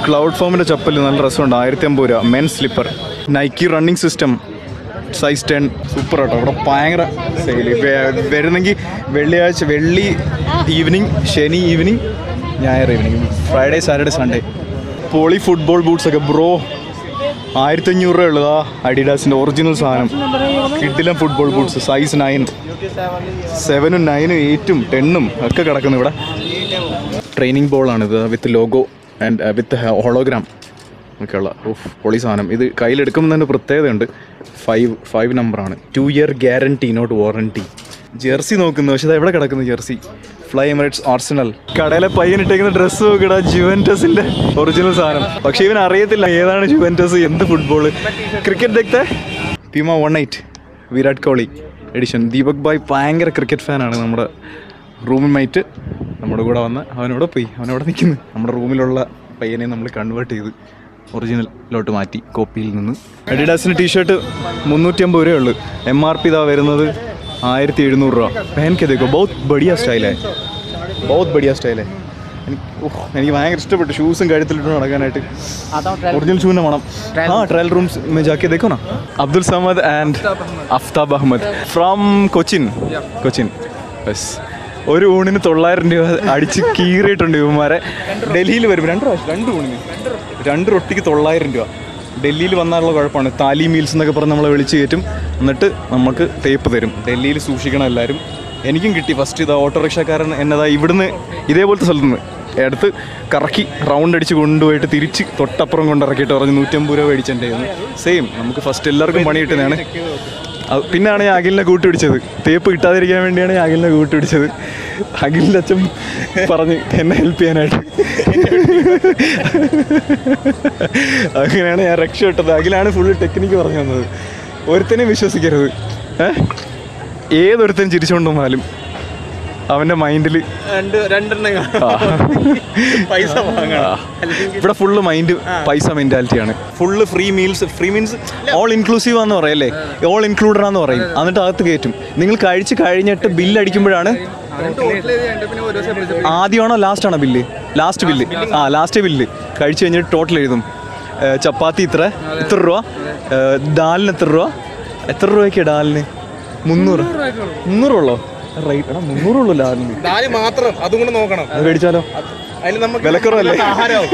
Cloud ഫോമിൻ്റെ chappal നല്ല രസമുണ്ട് ആയിരത്തി അമ്പത് രൂപ men slipper Nike running system size ten super കേട്ടോ ഇവിടെ ഭയങ്കര സെയിൽ വരുന്നെങ്കിൽ വെള്ളിയാഴ്ച വെള്ളി ഈവനിങ് ശനി ഈവനിങ് ഞായർ ഈവനിങ് ഫ്രൈഡേ സാറ്റർഡേ സൺഡേ പോളി ഫുട്ബോൾ ബൂട്ട്സ് ഒക്കെ ബ്രോ ആയിരത്തി അഞ്ഞൂറ് രൂപ ഉള്ളതാ അഡിഡാസിൻ്റെ ഒറിജിനൽ സാധനം കിഡിലും ഫുട്ബോൾ ബൂട്ട്സ് സൈസ് നയൻ സെവനും നയനും എയ്റ്റും ടെണ്ണും ഒക്കെ കിടക്കുന്നു ഇവിടെ ട്രെയിനിങ് ബോളാണിത് with logo and with hologram ഒക്കെയുള്ള ഓഫ് പൊളി സാധനം ഇത് കയ്യിലെടുക്കുമ്പോൾ തന്നെ പ്രത്യേകതയുണ്ട് ഫൈവ് ഫൈവ് നമ്പറാണ് two year guarantee not warranty jersey നോക്കുന്നു പക്ഷേ ഇത് എവിടെ കിടക്കുന്നു ജെർസി ഫ്ലൈ എമിറേറ്റ്സ് ആർസണൽ കടയിലെ പയ്യനിട്ടേക്കുന്ന ഡ്രസ്സ് നോക്കിടാ ജുവൻറ്റസിന്റെ ഒറിജിനൽ സാധനം പക്ഷേ ഇവൻ അറിയത്തില്ല ഏതാണ് ജുവൻറ്റസ് എന്ത് ഫുട്ബോൾ ക്രിക്കറ്റ് ദക്തെ പിമ one eight Virat Kohli edition Deepak ഭായ് ഭയങ്കര ക്രിക്കറ്റ് ഫാനാണ് നമ്മുടെ റൂമിൽ നമ്മുടെ കൂടെ വന്ന് അവനവിടെ പോയി അവനവിടെ നിൽക്കുന്നു നമ്മുടെ റൂമിലുള്ള പയ്യനെ നമ്മൾ കൺവേർട്ട് ചെയ്ത് ഒറിജിനലിലോട്ട് മാറ്റി കോപ്പിയിൽ നിന്ന് അഡിഡാസിന് ടീഷർട്ട് മുന്നൂറ്റി അമ്പത് രൂപയേ ഉള്ളൂ എം ആർ പി ഇതാ വരുന്നത് ആയിരത്തി എഴുന്നൂറ് രൂപ പെൻക്ക് देखो बहुत बढ़िया स्टाइल है बहुत बढ़िया स्टाइल है എനിക്ക് ഉഫ്, എനിക്ക് ഭയങ്കര ഇഷ്ടപ്പെട്ടു ഷൂസും കഴുത്തിലിട്ട് നടക്കാനായിട്ട് ഒറിജിനൽ ഷൂവിനെ വേണം ആ ട്രയൽ റൂംസ് में जाके देखो ना Abdul Samad and Aftab Ahmed from Cochin Cochin bus ഒരു ഊണിന് തൊള്ളായിരം രൂപ അടിച്ച് കീറിയിട്ടുണ്ട് ഇവന്മാരെ ഡൽഹിയിൽ വരും രണ്ട് പ്രാവശ്യം രണ്ട് ഊണിന് രണ്ട് റൊട്ടിക്ക് തൊള്ളായിരം രൂപ ഡൽഹിയിൽ വന്നാലുള്ള കുഴപ്പമാണ് താലി മീൽസ് എന്നൊക്കെ പറഞ്ഞ് നമ്മളെ വിളിച്ച് കയറ്റും എന്നിട്ട് നമുക്ക് തേപ്പ് തരും ഡൽഹിയിൽ സൂക്ഷിക്കണം എല്ലാവരും എനിക്കും കിട്ടി ഫസ്റ്റ് ഇത് ഓട്ടോറിക്ഷക്കാരൻ എന്നതാ ഇവിടുന്ന് ഇതേപോലത്തെ സ്ഥലത്ത് നിന്ന് എടുത്ത് കറക്കി റൗണ്ട് അടിച്ച് കൊണ്ടുപോയിട്ട് തിരിച്ച് തൊട്ടപ്പുറം കൊണ്ടിറക്കിയിട്ട് പറഞ്ഞ് നൂറ്റമ്പത് രൂപ മേടിച്ചെൻ്റെ സെയിം നമുക്ക് ഫസ്റ്റ് എല്ലാവർക്കും പണി കിട്ടുന്നതാണ് അത് പിന്നാണ് ഞാൻ അഖിലിനെ കൂട്ടുപിടിച്ചത് തേപ്പ് കിട്ടാതിരിക്കാൻ വേണ്ടിയാണ് ഞാൻ അഖിലിനെ കൂട്ടുപിടിച്ചത് അഖിലിൻ്റെ അച്ഛൻ പറഞ്ഞ് എന്നെ ഹെൽപ്പ് ചെയ്യാനായിട്ട് അങ്ങനെയാണ് ഞാൻ രക്ഷപ്പെട്ടത് അഖിലാണ് ഫുള്ള് ടെക്നിക്ക് പറഞ്ഞു തന്നത് ഒരുത്തനെയും വിശ്വസിക്കരുത് ഏഹ് ഏതൊരുത്തനും ചിരിച്ചുകൊണ്ട് വന്നാലും അവൻ്റെ മൈൻഡിൽ രണ്ട് രണ്ടെണ്ണം പൈസ വാങ്ങണം ഇവിടെ ഫുള്ള് മൈൻഡ് പൈസ മെൻറ്റാലിറ്റിയാണ് full free meals free means all inclusive ആണെന്ന് പറയല്ലേ ഓൾ ഇൻക്ലൂഡഡ് ആണെന്ന് പറയും എന്നിട്ട് അകത്ത് കയറ്റും നിങ്ങൾ കഴിച്ച് കഴിഞ്ഞിട്ട് ബില്ല് അടിക്കുമ്പോഴാണ് പിന്നെ ഒരു ദിവസം വിളിച്ചപ്പോൾ ആദ്യമാണോ ലാസ്റ്റ് ആണോ ബില്ല് ലാസ്റ്റ് ബില്ല് ആ ലാസ്റ്റ് ബില്ല് കഴിച്ച് കഴിഞ്ഞിട്ട് ടോട്ടൽ എഴുതും ഏ, ചപ്പാത്തി ഇത്ര ഇത്ര രൂപ ഏ, ദാലിന് എത്ര രൂപ എത്ര രൂപയ്ക്ക് ഡാലിന് മുന്നൂറ് മുന്നൂറുള്ളോ റേറ്റ് എടാ മുന്നൂറുള്ളൂ ഡാലിന് ദാല് മാത്രം അതും കൂടെ നോക്കണം അത് മേടിച്ചാലോ അതിൽ നമുക്ക് വിലക്കുറവല്ലേ? ആഹാരമാവും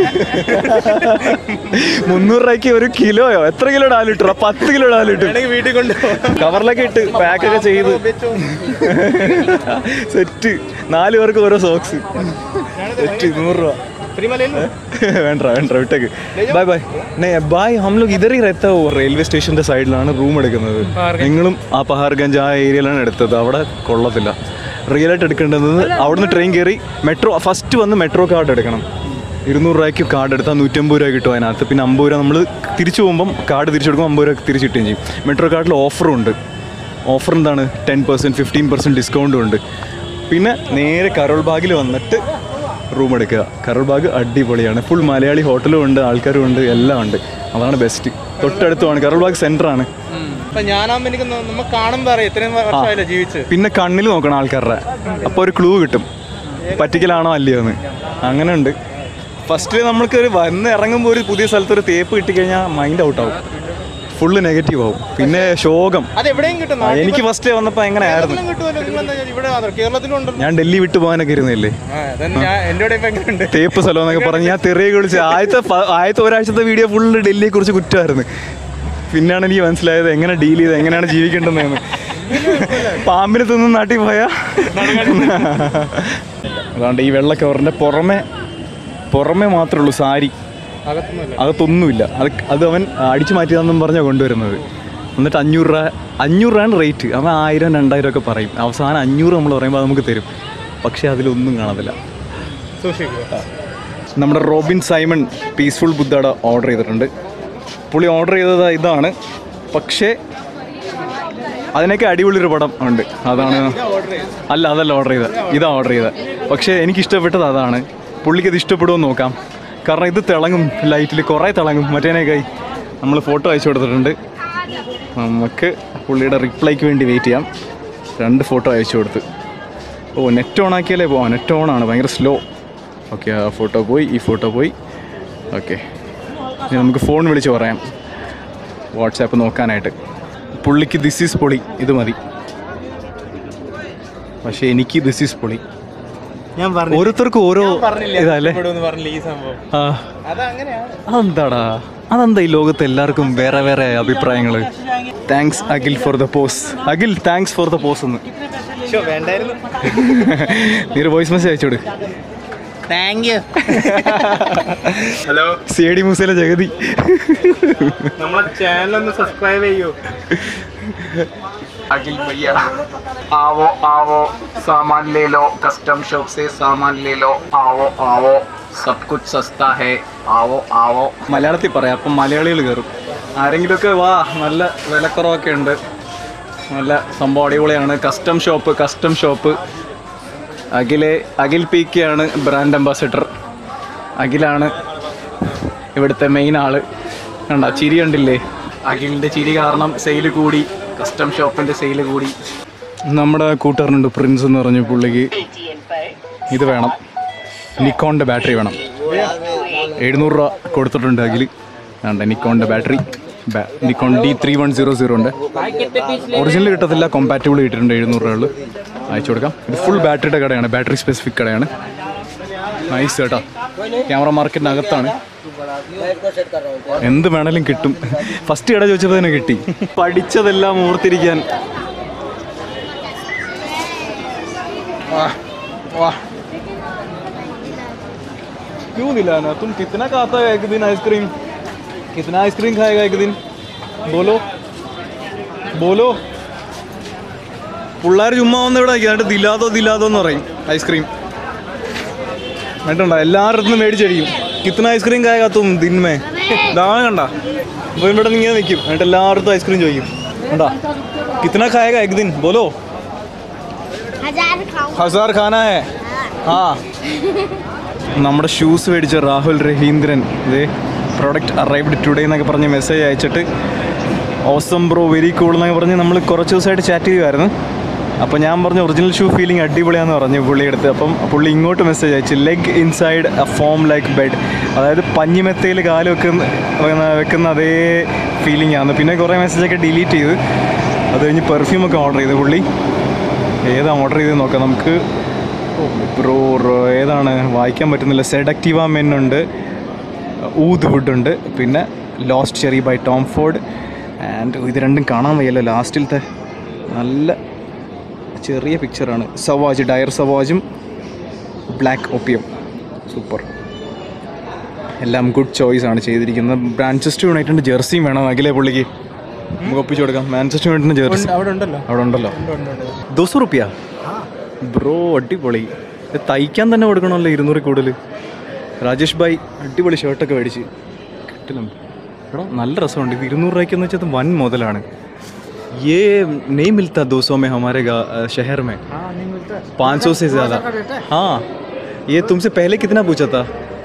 മുന്നൂറ് രൂപയ്ക്ക് ഒരു കിലോയോ എത്ര കിലോ ഡാലിട്ടു പത്ത് കിലോ ഡാലിട്ടു വേണമെങ്കിൽ വീട്ടിൽ കൊണ്ട് കവറിലൊക്കെ ഇട്ട് പാക്കൊക്കെ ചെയ്ത് സെറ്റ് നാല് പേർക്ക് ഓരോ സോക്സ് സെറ്റ് നൂറ് രൂപ വേണ്ട വേണ്ട വിട്ടേക്ക് ബൈ ബൈ നേ ബായ് ഹം ലോഗ് ഇതർ ഹി रहता हो റെയിൽവേ സ്റ്റേഷന്റെ സൈഡിലാണ് റൂം എടുക്കുന്നത് നിങ്ങളും ആ പഹാർഗഞ്ച് ആ ഏരിയയിലാണ് എടുത്തത് അവിടെ കൊള്ളത്തില്ല റിയൽ ആയിട്ട് എടുക്കേണ്ടത് അവിടുന്ന് ട്രെയിൻ കയറി മെട്രോ ഫസ്റ്റ് വന്ന് മെട്രോ കാർഡ് എടുക്കണം ഇരുന്നൂറ് രൂപയ്ക്ക് കാർഡ് എടുത്താൽ നൂറ്റമ്പത് രൂപ കിട്ടും അതിനകത്ത് പിന്നെ അമ്പത് രൂപ നമ്മൾ തിരിച്ചു പോകുമ്പം കാർഡ് തിരിച്ചെടുക്കുമ്പോൾ അമ്പത് രൂപ തിരിച്ചു കിട്ടുകയും ചെയ്യും മെട്രോ കാർഡിൽ ഓഫറും ഉണ്ട് ഓഫർ എന്താണ് ടെൻ പെർസെൻറ്റ് ഫിഫ്റ്റീൻ പെർസെൻറ്റ് ഡിസ്കൗണ്ടും ഉണ്ട് പിന്നെ നേരെ കരോൾ ബാഗിൽ വന്നിട്ട് റൂം എടുക്കുക കരോൾ ബാഗ് അടിപൊളിയാണ് ഫുൾ മലയാളി ഹോട്ടലും ഉണ്ട് ആൾക്കാരും ഉണ്ട് എല്ലാം ഉണ്ട് അതാണ് ബെസ്റ്റ് തൊട്ടടുത്തുമാണ് കരോൾ ബാഗ് സെൻറ്ററാണ് അപ്പൊ ഞാനാകുമ്പോ എനിക്ക് ന- നമ്മ കാണുമ്പോ അറിയാം ഇത്രയും വർഷമായില്ല ജീവിച്ച് പിന്നെ കണ്ണിൽ നോക്കണം ആൾക്കാരുടെ അപ്പോൾ ഒരു ക്ലൂ കിട്ടും പറ്റിക്കലാണോ അല്ലയോ എന്ന് അങ്ങനെ ഉണ്ട് ഫസ്റ്റ് നമ്മൾക്ക് ഒരു വന്ന് ഇറങ്ങുമ്പോൾ ഒരു പുതിയ സ്ഥലത്ത് ഒരു തേപ്പ് കിട്ടിക്കഴിഞ്ഞാൽ മൈൻഡ് ഔട്ട് ആവും ഫുള്ള് നെഗറ്റീവ് ആവും പിന്നെ ശോകം അത് എവിടെയും കിട്ടും ആ, എനിക്ക് ഫസ്റ്റ് വന്നപ്പോൾ എങ്ങനെ ആയിരുന്നു നാട്ടിലും കിട്ടുമല്ലോ നിങ്ങൾ എന്താ ഇവിടെ മാത്രം കേരളത്തിലും ഉണ്ടല്ലോ ഞാൻ ഡൽഹി വിട്ടു പോകാനൊക്കെ ഇരുന്നില്ലേ ആ, അതന്നെ ഞാൻ എൻ്റെ ഇവിടെ ഇപ്പൊ എങ്ങനെയുണ്ട് തേപ്പ് സ്ഥലം എന്നൊക്കെ പറഞ്ഞ് ഞാൻ തെറിയൊക്കെ വിളിച്ച് ആദ്യത്തെ ഫ- ആദ്യത്തെ ഒരാഴ്ചത്തെ വീഡിയോ ഫുള്ള് ഡൽഹിയെ കുറിച്ച് കുറ്റമായിരുന്നു പിന്നെയാണ് എനിക്ക് മനസ്സിലായത് എങ്ങനെ ഡീൽ ചെയ്ത് എങ്ങനെയാണ് ജീവിക്കേണ്ടതെന്ന് പാമ്പിനെ തിന്ന് നാട്ടിൽ പോയാ അതുകൊണ്ട് ഈ വെള്ള കവറിൻ്റെ പുറമെ പുറമെ മാത്രമേ ഉള്ളൂ സാരി അകത്തൊന്നുമില്ല അകത്തൊന്നുമില്ല അത് അത് അവൻ അടിച്ചു മാറ്റിയതെന്നും പറഞ്ഞാൽ കൊണ്ടുവരുന്നത് എന്നിട്ട് അഞ്ഞൂറ് രൂപ അഞ്ഞൂറ് രൂപയാണ് റേറ്റ് അവൻ ആയിരം രണ്ടായിരം ഒക്കെ പറയും അവസാനം അഞ്ഞൂറ് നമ്മൾ പറയുമ്പോൾ അത് നമുക്ക് തരും പക്ഷേ അതിലൊന്നും കാണത്തില്ല സൂക്ഷിക്കുക നമ്മുടെ റോബിൻ സൈമൺ പീസ്ഫുൾ ബുദ്ധയുടെ ഓർഡർ ചെയ്തിട്ടുണ്ട് പുള്ളി ഓർഡർ ചെയ്തത് ഇതാണ് പക്ഷേ അതിനൊക്കെ അടിപൊളി ഒരു പടം ഉണ്ട് അതാണ് അല്ല അതല്ല ഓർഡർ ചെയ്തത് ഇതാ ഓർഡർ ചെയ്തത് പക്ഷേ എനിക്ക് ഇഷ്ടപ്പെട്ടത് അതാണ് പുള്ളിക്ക് ഇത് ഇഷ്ടപ്പെടുമോ നോക്കാം കാരണം ഇത് തിളങ്ങും ലൈറ്റിൽ കുറേ തിളങ്ങും മറ്റേനേക്കായി നമ്മൾ ഫോട്ടോ അയച്ചു കൊടുത്തിട്ടുണ്ട് നമുക്ക് പുള്ളിയുടെ റിപ്ലൈക്ക് വേണ്ടി വെയിറ്റ് ചെയ്യാം രണ്ട് ഫോട്ടോ അയച്ചു കൊടുത്ത് ഓ നെറ്റ് ഓൺ ആക്കിയാലേ പോവാം നെറ്റ് ഓൺ ആണ് ഭയങ്കര സ്ലോ ഓക്കെ ആ ഫോട്ടോ പോയി ഈ ഫോട്ടോ പോയി ഓക്കെ ഇനി നമുക്ക് ഫോൺ വിളിച്ച് പറയാം വാട്സാപ്പ് നോക്കാനായിട്ട് പുള്ളിക്ക് ദിസ് ഈസ് പൊളി ഇത് മതി പക്ഷേ എനിക്ക് ദിസ് ഈസ് പൊളി ഞാൻ പറഞ്ഞു ഓരോരുത്തർക്കും ഓരോ ഇതല്ലേ പറഞ്ഞില്ല ഈ സംഭവം ആ അതങ്ങനെയാണ് അതെന്താടാ അതെന്താ ഈ ലോകത്ത് എല്ലാവർക്കും വേറെ വേറെ അഭിപ്രായങ്ങൾ thanks Akhil for the pose Akhil thanks for the pose എന്ന് ശോ, വേണ്ടായിരുന്നു നീ ഒരു വോയിസ് മെസ്സേജ് അയച്ചോട് thank you hello C D മൂസയിലെ ജഗതി നമ്മളെ ചാനൽ ഒന്ന് സബ്സ്ക്രൈബ് ചെയ്യൂ अखिल भैया आओ आओ सामान ले लो कस्टम शॉप से सामान ले लो आओ आओ सब कुछ सस्ता है आओ आओ മലയാളത്തിൽ പറയാം അപ്പം മലയാളികൾ കയറും ആരെങ്കിലുമൊക്കെ വാ നല്ല വിലക്കുറവൊക്കെ ഉണ്ട് നല്ല സംഭവം അടിപൊളിയാണ് കസ്റ്റം ഷോപ്പ് കസ്റ്റം ഷോപ്പ് അഖിലെ അഖിൽ പി കെ ആണ് ബ്രാൻഡ് അംബാസിഡർ അഖിലാണ് ഇവിടുത്തെ മെയിൻ ആള് കണ്ട ചിരി കണ്ടില്ലേ അഖിലിൻ്റെ ചിരി കാരണം സെയിൽ കൂടി കസ്റ്റം ഷോപ്പിൻ്റെ സെയിൽ കൂടി നമ്മുടെ കൂട്ടുകാരനുണ്ട് പ്രിൻസ് എന്ന് പറഞ്ഞു പുള്ളിക്ക് ഇത് വേണം നിക്കോണിൻ്റെ ബാറ്ററി വേണം എഴുന്നൂറ് രൂപ കൊടുത്തിട്ടുണ്ട് അഖിൽ വേണ്ട നിക്കോണിൻ്റെ battery Nikon D three one zero zero ഉണ്ട് ഒറിജിനൽ കിട്ടത്തില്ല കോമ്പാറ്റബിൾ കിട്ടിയിട്ടുണ്ട് എഴുന്നൂറ് രൂപ അയച്ചു കൊടുക്കാം ഇത് ഫുൾ ബാറ്ററിയുടെ കടയാണ് ബാറ്ററി സ്പെസിഫിക് കടയാണ് നൈസ് കേട്ടോ ക്യാമറ മാർക്കറ്റിനകത്താണ് എന്ത് വേണേലും കിട്ടും ഫസ്റ്റ് കട ചോദിച്ചപ്പോൾ തന്നെ കിട്ടി പഠിച്ചതെല്ലാം ഓർത്തിരിക്കാൻ क्यों दिलाना तुम कितना खाता है एक दिन आइसक्रीम कितना आइसक्रीम खाएगा एक दिन बोलो बोलो പിള്ളേർ ചുമ്മാ വന്ന് ഇവിടെ എന്നിട്ട് ദിലാതോ ദിലാതോ എന്ന് പറയും ഐസ്ക്രീം എന്നിട്ടുണ്ടോ എല്ലാവരുടെ മേടിച്ചടിക്കും കിത്തന ഐസ്ക്രീം കായ തും ദിന്മേ ഇതാണ് കണ്ട അപ്പോൾ ഇവിടെ ഇങ്ങനെ നിൽക്കും എന്നിട്ട് എല്ലായിടത്തും ഐസ്ക്രീം ചോദിക്കും കണ്ടാ കിത്തന खाएगा एक दिन बोलो हजार खाऊं ഹസാർ ഖാന ഹേ ആ നമ്മുടെ ഷൂസ് മേടിച്ച രാഹുൽ രഹീന്ദ്രൻ ഇതേ പ്രോഡക്റ്റ് അറൈവ്ഡ് ടുഡേ എന്നൊക്കെ പറഞ്ഞ് മെസ്സേജ് അയച്ചിട്ട് ഓസം ബ്രോ വെരി കൂൾ എന്നൊക്കെ പറഞ്ഞ് നമ്മൾ കുറച്ച് ദിവസമായിട്ട് ചാറ്റ് ചെയ്യുമായിരുന്നു അപ്പോൾ ഞാൻ പറഞ്ഞു ഒറിജിനൽ ഷൂ ഫീലിംഗ് അടിപൊളിയാന്ന് പറഞ്ഞു പുള്ളിയെടുത്ത് അപ്പം പുള്ളി ഇങ്ങോട്ട് മെസ്സേജ് അയച്ചു leg inside a foam like bed അതായത് പഞ്ഞിമെത്തയിൽ കാല് വെക്കുന്ന വെക്കുന്ന- വെക്കുന്ന അതേ ഫീലിംഗ് ആണ് പിന്നെ കുറേ മെസ്സേജൊക്കെ ഡിലീറ്റ് ചെയ്ത് അത് കഴിഞ്ഞ് പെർഫ്യൂമൊക്കെ ഓർഡർ ചെയ്തു പുള്ളി ഏതാ ഓർഡർ ചെയ്ത് നോക്കാം നമുക്ക് ബ്രോ ഏതാണ് വായിക്കാൻ പറ്റുന്നില്ല സെഡക്റ്റീവ മെൻ ഉണ്ട് ഊദ് വുഡ് ഉണ്ട് പിന്നെ lost cherry by Tom Ford and ഇത് രണ്ടും കാണാൻ വയ്യല്ലോ ലാസ്റ്റിലത്തെ നല്ല ചെറിയ പിക്ചറാണ് സവാജ് ഡയർ സവാജും ബ്ലാക്ക് ഒപ്പിയം സൂപ്പർ എല്ലാം ഗുഡ് ചോയ്സ് ആണ് ചെയ്തിരിക്കുന്നത് മാഞ്ചസ്റ്റർ യുണൈറ്റഡിൻ്റെ ജെർസിയും വേണം അഖിലെ പുള്ളിക്ക് നമുക്ക് ഒപ്പിച്ചു കൊടുക്കാം മാഞ്ചസ്റ്റർ യുണൈറ്റഡിൻ്റെ ജെർസി അവിടെ ഉണ്ടല്ലോ അവിടെ ഉണ്ടല്ലോ ദോസു റുപ്യ ബ്രോ അടിപൊളി ഇത് തയ്ക്കാൻ തന്നെ കൊടുക്കണമല്ലോ ഇരുന്നൂറ് കൂടുതൽ രാജേഷ് ഭായ് അടിപൊളി ഷർട്ടൊക്കെ മേടിച്ച് കിട്ടില്ല എടാ നല്ല രസമുണ്ട് ഇത് ഇരുന്നൂറ് രൂപയ്ക്കെന്ന് വെച്ചാൽ ഇത് വൻ മുതലാണ് ये नहीं मिलता दो सौ में हमारे गा- अ, शहर में पाँच सौ से ज़्यादा हाँ ये तुमसे पहले कितना पूछा था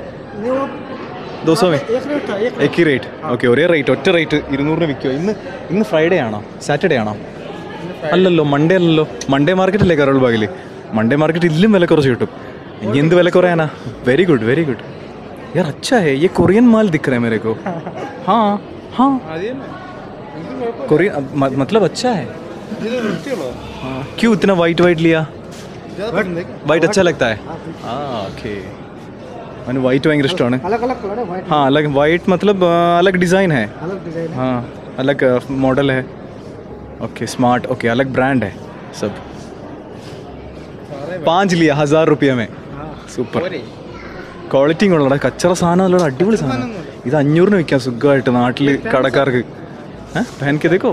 ദോ സോ എക്കി റേറ്റ് ഓക്കെ ഒരേ റേറ്റ് ഒറ്റ റേറ്റ് ഇരുന്നൂറിന് വിൽക്കുമോ ഇന്ന് ഇന്ന് ഫ്രൈഡേ ആണോ സാറ്റർഡേ ആണോ അല്ലല്ലോ മൺഡേ അല്ലല്ലോ മൺഡേ മാർക്കറ്റ് അല്ലേ കരോൾ ബാഗിൽ മൺഡേ മാർക്കറ്റ് ഇതിലും വില കുറച്ച് കിട്ടും ഇനി എന്ത് വില കുറയാനാ വെരി ഗുഡ് വെരി ഗുഡ് यार अच्छा है ये कोरियन माल दिख रहा है मेरे को हाँ हाँ कोरियन म- मतलब अच्छा है हाँ, क्यों इतना वाइट वाइट लिया वाइट अच्छा लगता है हाँ ओके मैंने वाइट भयंकर इഷ്ടമാണ് अलग अलग कलर है व्हाइट हाँ अलग वाइट मतलब अ, अलग डिज़ाइन है अलग डिजाइन हाँ अलग मॉडल है ओके स्मार्ट ओके अलग ब्रांड है सब पाँच लिया हजार रुपये में സൂപ്പർ ക്വാളിറ്റിയും കൊള്ളടാ കച്ചറ സാധനം അല്ലടാ അടിപൊളി സാധനം ഇത് അഞ്ഞൂറിന് വിൽക്കാം സുഖമായിട്ട് നാട്ടിൽ കടക്കാർക്ക് ഏഹ് പാൻക്ക് ഇതേക്കോ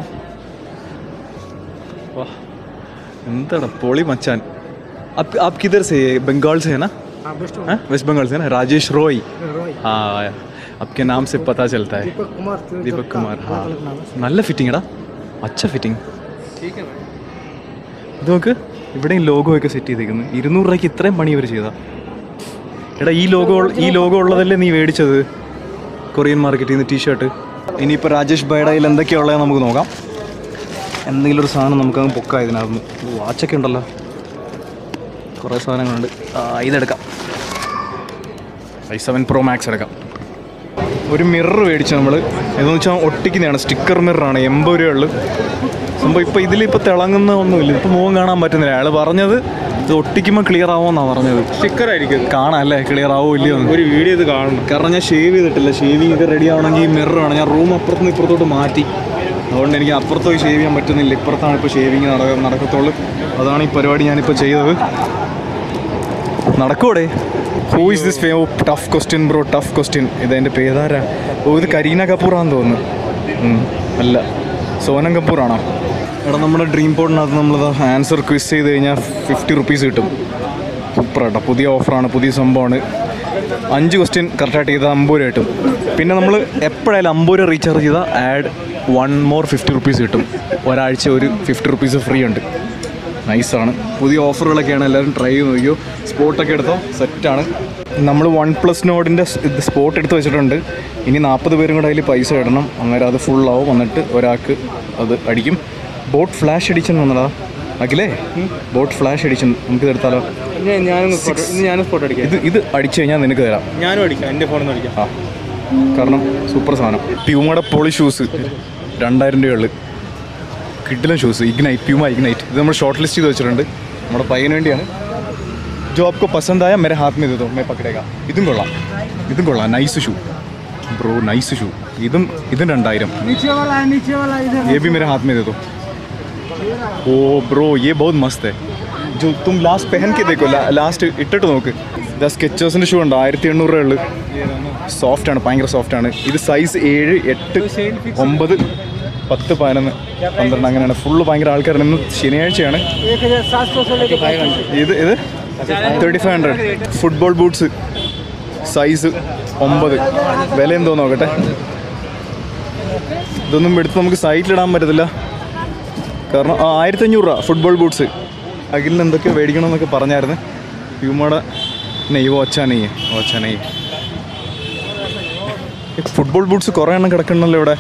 വാ എന്താടാ പൊളി മച്ചാൻ आप आप किधर से बंगाल से है ना हाँ बेस्ट हाँ? वेस्ट बंगाल से है ना राजेश रॉय रॉय हाँ आपके नाम से पता चलता है दीपक कुमार तिलक दीपक का कुमार हाँ अलग नाम है നല്ല ഫിറ്റിംഗ് എടാ അച്ഛ ഫിറ്റിംഗ് ठीक है भाई ഇത് നോക്ക് ഇവിടെയും ലോഗോ ഒക്കെ സെറ്റ് ചെയ്തേക്കുന്നു ഇരുന്നൂറ് രൂപയ്ക്ക് ഇത്രയും പണി ഇവർ ചെയ്താ എടാ ഈ ലോഗോ ഈ ലോഗോ ഉള്ളതല്ലേ നീ മേടിച്ചത് കൊറിയൻ മാർക്കറ്റിൽ നിന്ന് ടീഷർട്ട് ഇനിയിപ്പോൾ രാജേഷ് ബൈഡയിൽ എന്തൊക്കെയുള്ളത് നമുക്ക് നോക്കാം എന്തെങ്കിലും ഒരു സാധനം നമുക്കങ്ങ് പൊക്കാം ഇതിനകത്ത് വാച്ചൊക്കെ ഉണ്ടല്ലോ കുറേ സാധനങ്ങളുണ്ട് ആ, ഇതെടുക്കാം ഐ സെവൻ പ്രോ മാക്സ് എടുക്കാം ഒരു മിറർ മേടിച്ചു നമ്മൾ എന്ന് വെച്ചാൽ ഒട്ടിക്കുന്നതാണ് സ്റ്റിക്കർ മിററാണ് എൺപത് രൂപയുള്ളു സംഭവം ഇപ്പോൾ ഇതിലിപ്പോൾ തിളങ്ങുന്ന ഒന്നുമില്ല ഇപ്പോൾ മുഖം കാണാൻ പറ്റുന്നില്ല അയാൾ പറഞ്ഞത് ഇത് ഒട്ടിക്കുമ്പോൾ ക്ലിയർ ആവുമെന്നാണ് പറഞ്ഞത് സ്റ്റിക്കർ ആയിരിക്കും കാണാം അല്ലേ ക്ലിയർ ആവോ ഇല്ലയോ എന്ന് ഒരു വീഡിയോ ഇത് കാണണം കാരണം ഞാൻ ഷേവ് ചെയ്തിട്ടില്ല ഷേവിംഗ് ഒക്കെ റെഡി ആവണമെങ്കിൽ മിറർ വേണം ഞാൻ റൂം അപ്പുറത്തുനിന്ന് ഇപ്പുറത്തോട്ട് മാറ്റി അതുകൊണ്ട് എനിക്ക് അപ്പുറത്ത് പോയി ഷേവ് ചെയ്യാൻ പറ്റുന്നില്ല ഇപ്പുറത്താണ് ഇപ്പോൾ ഷേവിങ് നടക്ക നടക്കത്തുള്ളൂ അതാണ് ഈ പരിപാടി ഞാനിപ്പോൾ ചെയ്തത് നടക്കൂടെ ഹൂ ഇസ് ദിസ് ഫേ tough question bro tough question ഇതെൻ്റെ പേരാരാ ഓ ഇത് കരീന കപൂറാന്ന് തോന്നുന്നു ഉം, അല്ല സോനം കപൂറാണോ എടാ നമ്മുടെ ഡ്രീം പോഡിനകത്ത് നമ്മൾ ആൻസർ ക്വിസ് ചെയ്ത് കഴിഞ്ഞാൽ ഫിഫ്റ്റി റുപ്പീസ് കിട്ടും സൂപ്പർ കേട്ടോ പുതിയ ഓഫറാണ് പുതിയ സംഭവമാണ് അഞ്ച് ക്വസ്റ്റ്യൻ കറക്റ്റായിട്ട് ചെയ്താൽ അമ്പത് രൂപ കിട്ടും പിന്നെ നമ്മൾ എപ്പോഴായാലും അമ്പത് രൂപ റീചാർജ് ചെയ്താൽ add one more fifty rupees കിട്ടും ഒരാഴ്ച ഒരു ഫിഫ്റ്റി റുപ്പീസ് ഫ്രീ ഉണ്ട് നൈസാണ് പുതിയ ഓഫറുകളൊക്കെയാണ് എല്ലാവരും ട്രൈ ചെയ്ത് നോക്കിയോ സ്പോട്ടൊക്കെ എടുത്തോ സെറ്റാണ് നമ്മൾ വൺ പ്ലസ് നോഡിൻ്റെ ഇത് സ്പോട്ട് എടുത്ത് വെച്ചിട്ടുണ്ട് ഇനി നാൽപ്പത് പേരും കൂടെ അതിൽ പൈസ ഇടണം അന്നേരം അത് ഫുള്ളാവും വന്നിട്ട് ഒരാൾക്ക് അത് അടിക്കും ബോട്ട് ഫ്ലാഷ് എഡിഷൻ വന്നടാ അഖിലേ ബോട്ട് ഫ്ലാഷ് എഡിഷൻ നമുക്കിത് എടുത്താലോ ഞാൻ ഞാനും ഫോട്ടോ ഇന്ന് ഞാനും ഫോട്ടോ അടിക്കാം ഇത് ഇത് അടിച്ചു കഴിഞ്ഞാൽ നിനക്ക് തരാം ഞാനും അടിക്കാം എൻ്റെ ഫോണിൽ നിന്ന് അടിക്കാം ആ കാരണം സൂപ്പർ സാധനം പ്യൂമയുടെ പോളി ഷൂസ് രണ്ടായിരം രൂപയുള്ളു കിഡിലും ഷൂസ് ഇഗ്നൈറ്റ് പ്യൂമ ഇഗ്നൈറ്റ് ഇത് നമ്മൾ ഷോർട്ട് ലിസ്റ്റ് ചെയ്ത് വെച്ചിട്ടുണ്ട് നമ്മുടെ പയ്യന് വേണ്ടിയാണ് जो आपको पसंद आया मेरे हाथ में दे दो मैं पकड़ेगा ഇതും കൊള്ളാം ഇതും കൊള്ളാം nice shoe bro nice shoe ഇതും ഇതും രണ്ടായിരം ये भी मेरे हाथ में दे दो ओ ब्रो ये बहुत मस्त है जो तुम लास्ट पहन के देखो ला, ലാസ്റ്റ് ഇട്ടിട്ട് നോക്ക് ഇതാ സ്കെച്ചേഴ്സിൻ്റെ ഷൂ ഉണ്ട് ആയിരത്തി എണ്ണൂറ് രൂപ ഉള്ളു സോഫ്റ്റ് ആണ് ഭയങ്കര സോഫ്റ്റ് ആണ് ഇത് സൈസ് ഏഴ് എട്ട് ഒമ്പത് പത്ത് പതിനൊന്ന് പന്ത്രണ്ട് അങ്ങനെയാണ് ഫുള്ള് ഭയങ്കര ആൾക്കാരാണ് ഇന്ന് ശനിയാഴ്ചയാണ് ഇത് ഇത് thirty five hundred football boots size ഒമ്പത് വില എന്തോ നോക്കട്ടെ ഇതൊന്നും എടുത്ത് നമുക്ക് സൈറ്റിലിടാൻ പറ്റത്തില്ല കാരണം ആ ആയിരത്തി അഞ്ഞൂറ് രൂപ ഫുട്ബോൾ ബൂട്ട്സ് അഖിലിന് എന്തൊക്കെയോ മേടിക്കണമെന്നൊക്കെ പറഞ്ഞായിരുന്നു പ്യൂമയുടെ നെയ്യ് ഓച്ചാ നെയ്യ് ഓച്ചാ നെയ്യ് ഫുട്ബോൾ ബൂട്ട്സ് കുറേ എണ്ണം കിടക്കണമല്ലോ ഇവിടെ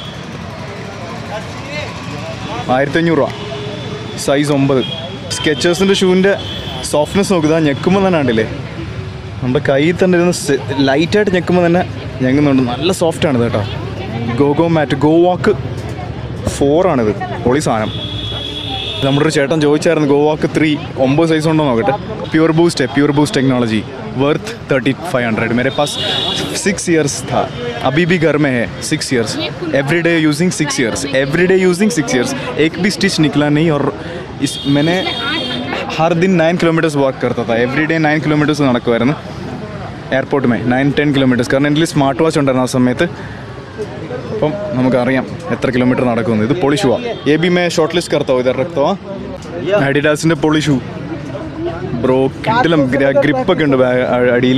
ആയിരത്തി അഞ്ഞൂറ് രൂപ സൈസ് ഒമ്പത് സ്കെച്ചേഴ്സിൻ്റെ ഷൂവിൻ്റെ സോഫ്റ്റ്നെസ് നോക്കുക ഞെക്കുമ്പോൾ തന്നെ കണ്ടില്ലേ നമ്മുടെ കയ്യിൽ തന്നെ ഇരുന്ന് ലൈറ്റായിട്ട് ഞെക്കുമ്പോൾ തന്നെ ഞെങ്ങുന്നുണ്ട് നല്ല സോഫ്റ്റാണ് ഇത് കേട്ടോ go go mat go walk ഫോറാണിത് പൊളി സാധനം നമ്മുടെ ഒരു ചേട്ടൻ ചോദിച്ചായിരുന്നു ഗോ വാക്ക് ത്രീ ഒമ്പത് സൈസ് ഉണ്ടോ നോക്കട്ടെ pure boost pure boost technology worth thirty five hundred मेरे पास सिक्स ईयर्स था अभी भी घर में है six years every day using six years every day using six years एक भी स्टिच निकला नहीं और इस मैंने हर दिन नाइन किलोमीटर्स वॉक करता था एवरी डे नाइन किलोमीटर्स നടക്കുമായിരുന്നു എയർപോർട്ട് മേ നയൻ ടെൻ കിലോമീറ്റേഴ്സ് കാരണം എൻ്റെ സ്മാർട്ട് വാച്ച് ഉണ്ടായിരുന്നു ആ സമയത്ത് അപ്പം നമുക്കറിയാം എത്ര കിലോമീറ്റർ നടക്കുന്നു ഇത് പൊളി ഷൂ എ ബി മേ ഷോർട്ട് ലിസ്റ്റ് കർത്താവോ ഇത് ഇറക്തോ അഡിഡാസിൻ്റെ പൊളി ഷൂ ബ്രോ കിട്ടിലും ഗ്രിപ്പൊക്കെ ഉണ്ട് അടിയിൽ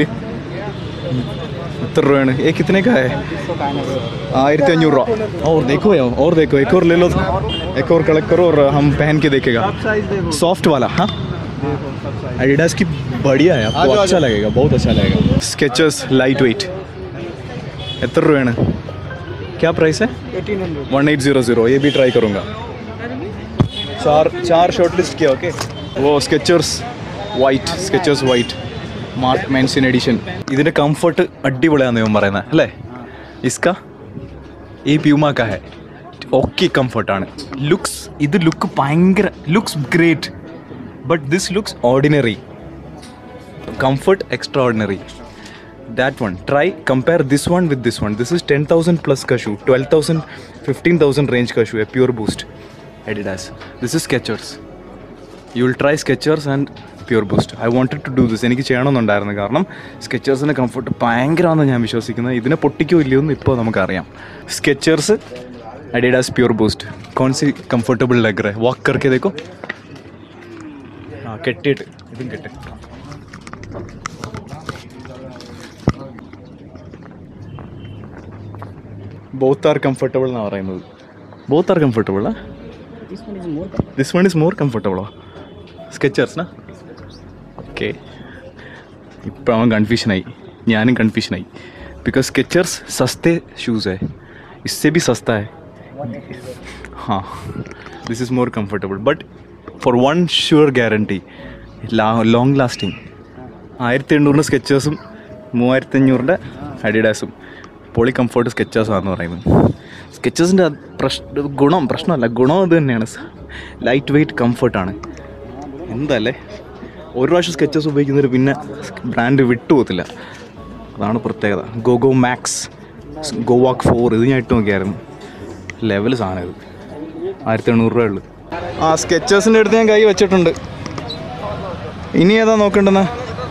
എത്ര രൂപയാണ് ഏ കിത്തനേക്കാ है ആയിരത്തി അഞ്ഞൂറ് രൂപ और देखो यार और देखो एक और ले लो एक और कलेक्ट करो और हम पहन के देखेगा सॉफ्ट वाला हाँ एडिडास की बढ़िया है आपको अच्छा लगेगा बहुत अच्छा लगेगा स्केचेस लाइट वेट എത്ര രൂപയാണ് क्या प्राइस है वन एट जीरो जीरो ये भी ट्राई करूँगा चार चार शॉर्ट लिस्ट किया ओके वो Skechers white Skechers white mark മെൻസിൻ എഡിഷൻ ഇതിൻ്റെ കംഫർട്ട് അടിപൊളിയാണെന്ന് ഇവൻ പറയുന്നത് അല്ലേ ഇസ്ക ഈ പ്യൂമാക്ക ഹെ ഓക്കെ കംഫർട്ടാണ് ലുക്സ് ഇത് ലുക്ക് ഭയങ്കര looks great but this looks ordinary comfort extra ordinary that one try compare this one with this one this is 10000 plus ka shoe 12000 15000 range ka shoe a pure boost adidas this is skechers you will try skechers and pure boost I wanted to do this എനിക്ക് ചെയ്യണമെന്നുണ്ടായിരുന്നു കാരണം സ്കെച്ചേഴ്സിൻ്റെ comfort ഭയങ്കരമാണെന്ന് ഞാൻ വിശ്വസിക്കുന്നത് ഇതിനെ പൊട്ടിക്കോ ഇല്ലയോ എന്ന് ഇപ്പോൾ നമുക്കറിയാം സ്കെച്ചേഴ്സ് അഡിഡാസ് പ്യൂർ ബൂസ്റ്റ് കോൺ സി കംഫർട്ടബിൾ ലഗ് റേ വാക്ക് കറക്കെ देखो ആ കെട്ടിയിട്ട് ഇതും കെട്ടി ബോത്ത് ആർ കംഫർട്ടബിൾ എന്നാണ് പറയുന്നത് both are comfortable this one is more കംഫർട്ടബിളോ സ്കെച്ചേഴ്സ് ഓക്കെ ഇപ്പോൾ അവൻ കൺഫ്യൂഷനായി ഞാനും കൺഫ്യൂഷനായി बिकॉज स्केचर्स सस्ते शूज़ है इससे भी सस्ता है हाँ this is more comfortable but for one sure guarantee long lasting ആയിരത്തി എണ്ണൂറിൻ്റെ സ്കെച്ചേഴ്സും മൂവായിരത്തി അഞ്ഞൂറിൻ്റെ അഡിഡാസും പൊളി കംഫർട്ട് സ്കെച്ചേഴ്സാണെന്ന് പറയുന്നത് സ്കെച്ചേഴ്സിൻ്റെ പ്രശ്ന ഗുണം പ്രശ്നമല്ല ഗുണം അത് തന്നെയാണ് ലൈറ്റ് വെയ്റ്റ് കംഫർട്ടാണ് എന്തല്ലേ ഒരു പ്രാവശ്യം സ്കെച്ചേഴ്സ് ഉപയോഗിക്കുന്നവർ പിന്നെ ബ്രാൻഡ് വിട്ടുപോകത്തില്ല അതാണ് പ്രത്യേകത ഗോഗോ മാക്സ് ഗോവാക്ക് ഫോർ ഇത് ഞാൻ ഇട്ട് നോക്കിയായിരുന്നു ലെവൽ സാധനം ഇത് ആയിരത്തി എണ്ണൂറ് രൂപ ഉള്ളു ആ സ്കെച്ചേഴ്സിൻ്റെ അടുത്ത് ഞാൻ കൈ വെച്ചിട്ടുണ്ട് ഇനി ഏതാ നോക്കണ്ടെന്നാ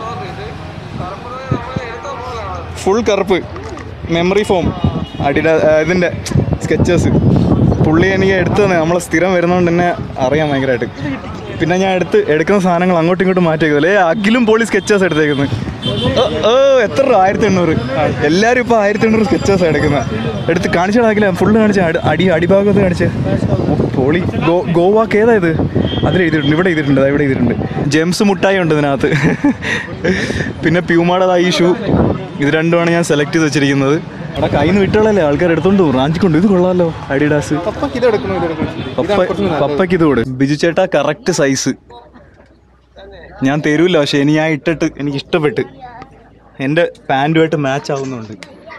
ഫുൾ കറുപ്പ് മെമ്മറി ഫോം അടിയുടെ ഇതിൻ്റെ സ്കെച്ചേഴ്സ് പുള്ളി എനിക്ക് എടുത്തു തന്നെ നമ്മൾ സ്ഥിരം വരുന്നതുകൊണ്ട് തന്നെ അറിയാം ഭയങ്കരമായിട്ട് പിന്നെ ഞാൻ എടുത്ത് എടുക്കുന്ന സാധനങ്ങൾ അങ്ങോട്ടും ഇങ്ങോട്ടും മാറ്റിയേക്കുമല്ലേ അഖിലും പോളി സ്കെച്ചേഴ്സ് എടുത്തേക്കുന്നത് ഓ, ഓ എത്ര രൂപ ആയിരത്തി എണ്ണൂറ് എല്ലാവരും ഇപ്പോൾ ആയിരത്തി എണ്ണൂറ് സ്കെച്ചേഴ്സ് എടുക്കുന്നത് എടുത്ത് കാണിച്ചാൽ ഫുള്ള് കാണിച്ച അടി അടിഭാഗത്ത് കാണിച്ച് പോളി ഗോ ഗോവാക്ക് ഏതാ ഇത് അതിൽ എഴുതിയിട്ടുണ്ട് ഇവിടെ എഴുതിയിട്ടുണ്ട് ദാ ഇവിടെ എഴുതിയിട്ടുണ്ട് ജെംസ് മുട്ടായി ഉണ്ട് ഇതിനകത്ത് പിന്നെ പ്യൂമാടേതാ ഈ ഷൂ ഇത് രണ്ടുമാണ് ഞാൻ സെലക്ട് ചെയ്ത് വെച്ചിരിക്കുന്നത് അവിടെ കയ്യിൽ നിന്ന് വിട്ടുകളല്ലേ ആൾക്കാർ എടുത്തോണ്ട് പോകും റാഞ്ചിക്കൊണ്ട് ഇത് കൊള്ളാമല്ലോ അഡിഡാസ് പപ്പക്ക് ഇത് എടുക്കണോ ഇത് എടുക്കണോ പപ്പ പപ്പയ്ക്ക് ഇത് കൊടു ബിജു ചേട്ടാ കറക്റ്റ് സൈസ് ഞാൻ തരൂല പക്ഷെ ഇനി ഞാൻ ഇട്ടിട്ട് എനിക്ക് ഇഷ്ടപ്പെട്ട് എൻ്റെ പാൻറ്റുമായിട്ട് മാച്ച് ആവുന്നുണ്ട്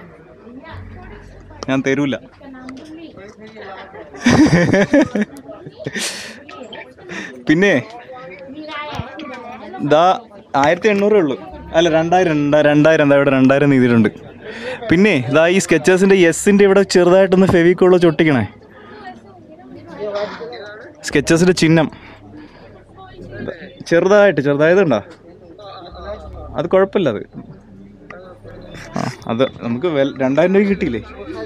ഞാൻ തരൂല പിന്നെ ദാ ആയിരത്തി എണ്ണൂറേ ഉള്ളൂ അല്ല രണ്ടായിരം രണ്ടാ രണ്ടായിരം എന്താ ഇവിടെ രണ്ടായിരം നീതിയിട്ടുണ്ട് പിന്നെ ഇതാ ഈ സ്കെച്ചേഴ്സിൻ്റെ എസിൻ്റെ ഇവിടെ ചെറുതായിട്ടൊന്ന് ഫെവിക്കോളോ ചൊട്ടിക്കണേ സ്കെച്ചേഴ്സിൻ്റെ ചിഹ്നം ചെറുതായിട്ട് ചെറുതായതുണ്ടോ അത് കുഴപ്പമില്ല അത് ആ അത് നമുക്ക് വെൽ രണ്ടായിരം രൂപ കിട്ടിയില്ലേ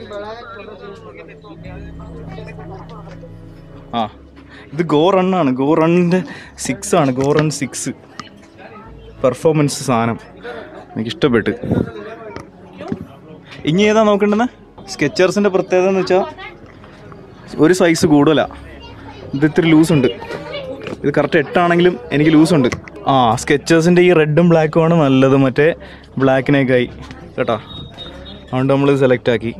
ആ ഇത് ഗോ റണ്ണാണ് ഗോ റണ്ണിൻ്റെ സിക്സ് ആണ് ഗോ റൺ സിക്സ് പെർഫോമൻസ് സാധനം എനിക്ക് ഇഷ്ടപ്പെട്ട് ഇനി ഏതാ നോക്കേണ്ടത് സ്കെച്ചേഴ്സിൻ്റെ പ്രത്യേകത എന്ന് വെച്ചാൽ ഒരു സൈസ് കൂടുതലാണ് ഇത് ഇത്തിരി ലൂസുണ്ട് ഇത് കറക്റ്റ് എട്ടാണെങ്കിലും എനിക്ക് ലൂസുണ്ട് ആ സ്കെച്ചേഴ്സിൻ്റെ ഈ റെഡും ബ്ലാക്കും ആണ് നല്ലത് മറ്റേ ബ്ലാക്കിനേക്കായി കേട്ടോ അതുകൊണ്ട് നമ്മൾ സെലക്ട് ആക്കി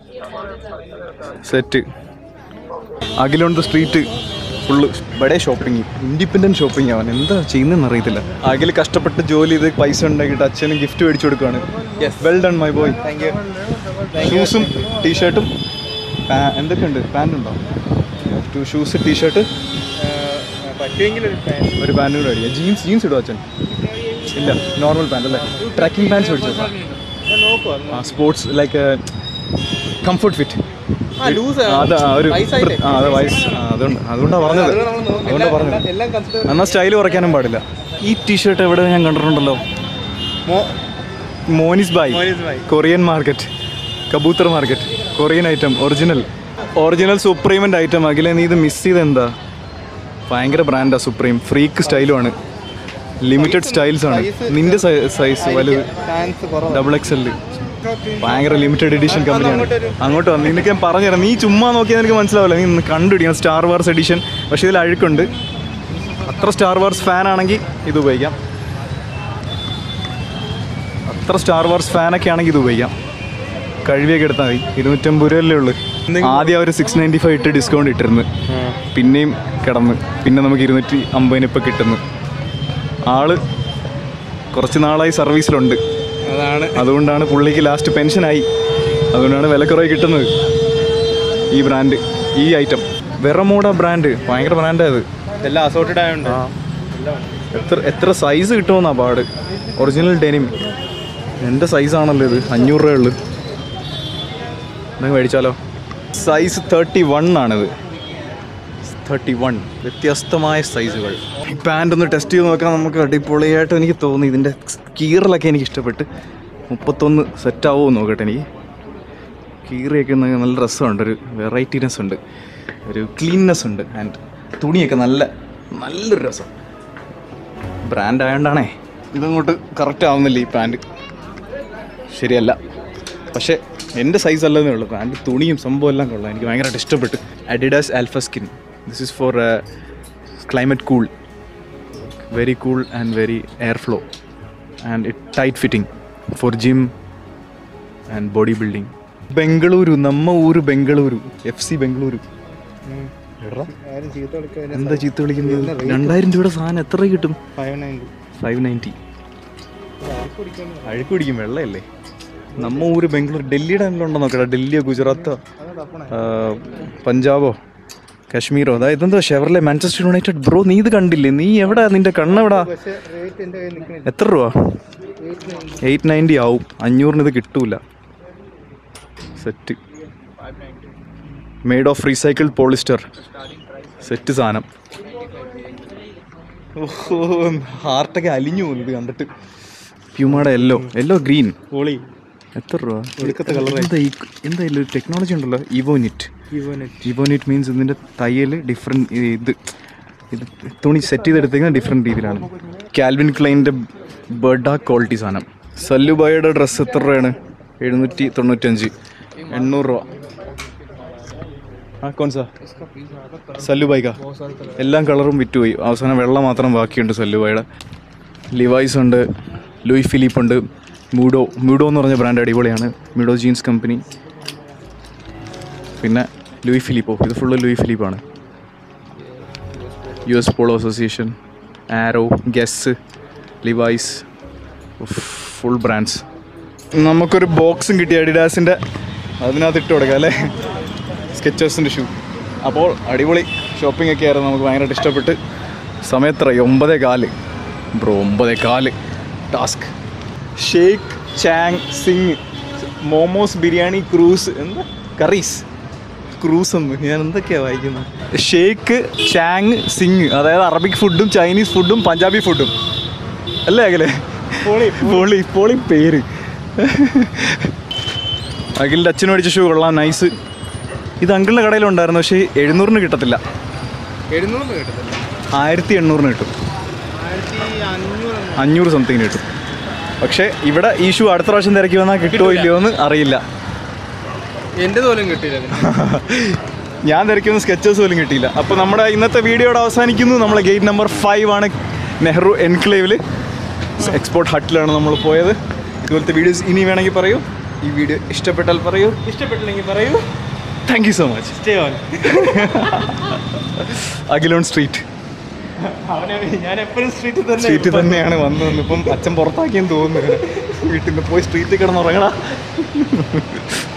set Akhil on the street full ഇവിടെ ഷോപ്പിംഗ് ഇൻഡിപെൻഡൻറ്റ് ഷോപ്പിംഗ് അവൻ എന്താ ചെയ്യുന്നതെന്ന് അറിയത്തില്ല അഖിൽ കഷ്ടപ്പെട്ട് ജോലി ചെയ്ത് പൈസ ഉണ്ടാക്കിയിട്ട് അച്ഛന് ഗിഫ്റ്റ് മേടിച്ചു കൊടുക്കുകയാണ് well done my boy thank you ഷൂസും ടീഷർട്ടും എന്തൊക്കെയുണ്ട് പാൻ്റ് ഉണ്ടോ ടു ഷൂസ് ടീഷർട്ട് പറ്റുമെങ്കിൽ ഒരു ഫാൻ ഒരു പാൻറ്റും കൂടെ അടിക്കാം ജീൻസ് ജീൻസ് ഇടും അച്ഛൻ ഇല്ല നോർമൽ പാൻറ് അല്ലേ ട്രക്കിംഗ് പാൻസ് മേടിച്ചു ഞാൻ നോക്കുവാ ആ സ്പോർട്സ് ലൈക്ക് കംഫർട്ട് ഫിറ്റ് ആ ലൂസ് അത് ആ ഒരു വയസ്സായില്ലേ? ആ അത് വയസ്സ് ആ, അതുകൊണ്ട് അതുകൊണ്ടാണ് പറഞ്ഞത് അതുകൊണ്ടാണ് പറഞ്ഞത് എല്ലാം കൺസിഡർ എന്നാൽ സ്റ്റൈൽ കുറയ്ക്കാനും പാടില്ല ഈ ടീഷർട്ട് എവിടെ ഞാൻ കണ്ടിട്ടുണ്ടല്ലോ Monis bhai Monis bhai. Korean market Kabootar market Korean item original original സുപ്രീമിൻ്റെ ഐറ്റം അഖിലെ നീ ഇത് മിസ് ചെയ്ത് എന്താ ഭയങ്കര ബ്രാൻഡാണ് സുപ്രീം ഫ്രീക്ക് സ്റ്റൈലുമാണ് ലിമിറ്റഡ് സ്റ്റൈൽസ് ആണ് നിന്റെ സൈസ് വലുത് ഫാൻസ് കുറവാണ് ഡബിൾ എക്സ് എൽ ഭയങ്കര ലിമിറ്റഡ് എഡിഷൻ കമ്പനിയാണ് അങ്ങോട്ട് വന്നു നിനക്ക് ഞാൻ പറഞ്ഞുതരാം നീ ചുമ്മാ നോക്കിയാൽ നിനക്ക് മനസ്സിലാവില്ല നീ ഒന്ന് കണ്ടുപിടിക്കണം സ്റ്റാർ വാർസ് എഡിഷൻ പക്ഷേ ഇതിൽ അഴുക്കുണ്ട് അത്ര സ്റ്റാർ വാർസ് ഫാൻ ആണെങ്കിൽ ഇത് ഉപയോഗിക്കാം അത്ര സ്റ്റാർ വാർസ് ഫാനൊക്കെ ആണെങ്കിൽ ഇത് ഉപയോഗിക്കാം കഴിവിയൊക്കെ എടുത്താൽ മതി ഇരുന്നൂറ്റമ്പത് രൂപയല്ലേ ഉള്ളൂ ആദ്യം അവർ സിക്സ് നയൻറ്റി ഫൈവ് ഇട്ട് ഡിസ്കൗണ്ട് ഇട്ടിരുന്നു പിന്നെയും കിടന്ന് പിന്നെ നമുക്ക് ഇരുന്നൂറ്റി അമ്പതിന് ഇപ്പോൾ കിട്ടുന്നു ആള് കുറച്ച് നാളായി സർവീസിലുണ്ട് അതാണ് അതുകൊണ്ടാണ് പുള്ളിക്ക് ലാസ്റ്റ് പെൻഷനായി അതുകൊണ്ടാണ് വിലക്കുറവ് കിട്ടുന്നത് ഈ ബ്രാൻഡ് ഈ ഐറ്റം വെറമോഡ ബ്രാൻഡ് ഭയങ്കര ബ്രാൻഡാണ് അത് എല്ലാം അസോർട്ടഡ് ആയതുകൊണ്ട് എത്ര എത്ര സൈസ് കിട്ടുമെന്നാ പാട് ഒറിജിനൽ ഡെനിം എൻ്റെ സൈസാണല്ലോ ഇത് അഞ്ഞൂറ് രൂപ ഉള്ളു എന്നാൽ മേടിച്ചാലോ സൈസ് തേർട്ടി വൺ ആണിത് തേർട്ടി വൺ വ്യത്യസ്തമായ സൈസുകൾ ഈ പാൻ്റ് ഒന്ന് ടെസ്റ്റ് ചെയ്ത് നോക്കാൻ നമുക്ക് അടിപൊളിയായിട്ട് എനിക്ക് തോന്നി ഇതിൻ്റെ കീറലൊക്കെ എനിക്ക് ഇഷ്ടപ്പെട്ട് മുപ്പത്തൊന്ന് സെറ്റാവുമോ നോക്കട്ടെ എനിക്ക് കീറിയൊക്കെ ഒന്ന് നല്ല രസമുണ്ട് ഒരു വെറൈറ്റിനെസ് ഉണ്ട് ഒരു ക്ലീൻനെസ് ഉണ്ട് ആൻഡ് തുണിയൊക്കെ നല്ല നല്ലൊരു രസം ബ്രാൻഡ് ആയതുകൊണ്ടാണേ ഇതങ്ങോട്ട് കറക്റ്റ് ആവുന്നില്ല ഈ പാൻറ് ശരിയല്ല പക്ഷേ എൻ്റെ സൈസ് അല്ലെന്നേ ഉള്ളൂ പാൻറ് തുണിയും സംഭവം എല്ലാം കൊള്ളാം എനിക്ക് ഭയങ്കരമായിട്ട് ഇഷ്ടപ്പെട്ടു Adidas Alphaskin this is for Climacool very cool and very air flow and it tight fitting for gym and body building Bengaluru നമ്മ ഊര് ബംഗളൂരു എഫ് സി ബംഗളൂരു എടാ ആരും ചീത്ത വിളിക്കാൻ എന്താ ചീത്ത വിളിക്കുന്നത് രണ്ടായിരം രൂപയുടെ സാധനം എത്ര കിട്ടും ഫൈവ് നയൻറ്റി ഫൈവ് നയൻറ്റി അഴുക്ക് പിടിക്കും വെള്ളമല്ലേ നമ്മ ഊര് ബാംഗ്ലൂർ ഡൽഹിയുടെ ഉണ്ടോ നോക്കടാ ഡൽഹിയോ ഗുജറാത്തോ ആ, പഞ്ചാബോ കാശ്മീരോ അതായത് ഇതെന്താ ഷെവർലെ മാഞ്ചസ്റ്റർ യുണൈറ്റഡ് ബ്രോ നീ ഇത് കണ്ടില്ലേ നീ എവിടാ നിന്റെ കണ്ണെവിടാ എത്ര രൂപ എയ്റ്റ് നയൻറ്റി ആവും അഞ്ഞൂറിന് ഇത് കിട്ടൂല set made of recycled polyester set സാധനം ഓഹോ ഹാർട്ടൊക്കെ അലിഞ്ഞു പോകുന്നു ഇത് കണ്ടിട്ട് പ്യൂമയുടെ യെല്ലോ യെല്ലോ ഗ്രീൻ പൊളി എത്ര രൂപ ഒടുക്കത്തെ colour എന്താ ഈ എന്താ ഇതിൽ ടെക്നോളജി ഉണ്ടല്ലോ ഇവോനിറ്റ് ഇവോനിറ്റ് മീൻസ് ഇതിൻ്റെ തയ്യൽ ഡിഫറെൻറ്റ് ഇത് ഇത് തുണി സെറ്റ് ചെയ്തെടുത്തേക്കുന്ന ഡിഫറെൻറ്റ് രീതിയിലാണ് കാൽവിൻ ക്ലൈൻ്റെ ബർഡ ക്വാളിറ്റി സാധനം സല്ലുബായുടെ ഡ്രസ്സ് എത്ര രൂപയാണ് എഴുന്നൂറ്റി തൊണ്ണൂറ്റഞ്ച് എണ്ണൂറ് രൂപ ആ കോൺസാ സല്ലുബായിക്ക എല്ലാം കളറും വിറ്റുപോയി അവസാനം വെള്ളം മാത്രം ബാക്കിയുണ്ട് സല്ലുബായുടെ ലിവൈസ് ഉണ്ട് ലൂയി ഫിലിപ്പ് ഉണ്ട് മൂഡോ മൂഡോ എന്ന് പറഞ്ഞ ബ്രാൻഡ് അടിപൊളിയാണ് മിഡോ ജീൻസ് കമ്പനി പിന്നെ ലൂയി ഫിലിപ്പോ ഇത് ഫുള്ള് ലൂയി ഫിലിപ്പാണ് U S Polo Association Arrow Guess Levi's full brands നമുക്കൊരു ബോക്സും കിട്ടി അഡിഡാസിൻ്റെ അതിനകത്ത് ഇട്ട് കൊടുക്കാം അല്ലേ സ്കെച്ചേഴ്സിൻ്റെ ഷൂ അപ്പോൾ അടിപൊളി ഷോപ്പിംഗ് ഒക്കെ ആയിരുന്നു നമുക്ക് ഭയങ്കരമായിട്ട് ഇഷ്ടപ്പെട്ട് സമയത്രയായി ഒമ്പതേ കാല് ബ്രോ ഒമ്പതേ കാല് ടാസ്ക് ഷേക്ക് ചാങ് സിങ് മോമോസ് ബിരിയാണി ക്രൂസ് എന്താ കറീസ് ക്രൂസ് എന്ന് ഞാൻ എന്തൊക്കെയാണ് വായിക്കുന്നത് ഷേക്ക് ചാങ് സിങ് അതായത് അറബിക് ഫുഡും ചൈനീസ് ഫുഡും പഞ്ചാബി ഫുഡും അല്ലേ അകലെ പോളി പോളി പോളി പേര് അഖിലിൻ്റെ അച്ഛനും മേടിച്ച ഷൂ കൊള്ളാം നൈസ് ഇത് അങ്കിളിൻ്റെ കടയിലുണ്ടായിരുന്നു പക്ഷേ എഴുന്നൂറിന് കിട്ടത്തില്ല എഴുന്നൂറിന് കിട്ടത്തില്ല ആയിരത്തി എണ്ണൂറിന് കിട്ടും ആയിരത്തി അഞ്ഞൂറ് അഞ്ഞൂറ് സംതിങ്ങിന് കിട്ടും പക്ഷേ ഇവിടെ ഈ ഷൂ അടുത്ത പ്രാവശ്യം തിരക്കി വന്നാൽ കിട്ടുമോ ഇല്ലയോ എന്ന് അറിയില്ല എൻ്റെ പോലും കിട്ടിയില്ല ഇതിന്. ഞാൻ തിരക്കുന്ന സ്കെച്ചേഴ്സ് പോലും കിട്ടിയില്ല അപ്പോൾ നമ്മുടെ ഇന്നത്തെ വീഡിയോയുടെ അവസാനിക്കുന്നു നമ്മളെ ഗേറ്റ് നമ്പർ ഫൈവ് ആണ് നെഹ്റു എൻക്ലേവിൽ എക്സ്പോർട്ട് ഹട്ടിലാണ് നമ്മൾ പോയത് ഇതുപോലത്തെ വീഡിയോസ് ഇനി വേണമെങ്കിൽ പറയൂ ഈ വീഡിയോ ഇഷ്ടപ്പെട്ടാൽ പറയൂ ഇഷ്ടപ്പെട്ടില്ലെങ്കിൽ പറയൂ thank you so much stay on Akhil on street അവനെ ഞാൻ എപ്പോഴും സ്ട്രീറ്റിൽ തന്നെ സ്ട്രീറ്റിൽ തന്നെയാണ് വന്നത് ഇപ്പം അച്ഛൻ പുറത്താക്കിയെന്ന് തോന്നുന്നു വീട്ടിൽ നിന്ന് പോയി സ്ട്രീറ്റിൽ കിടന്നുറങ്ങടാ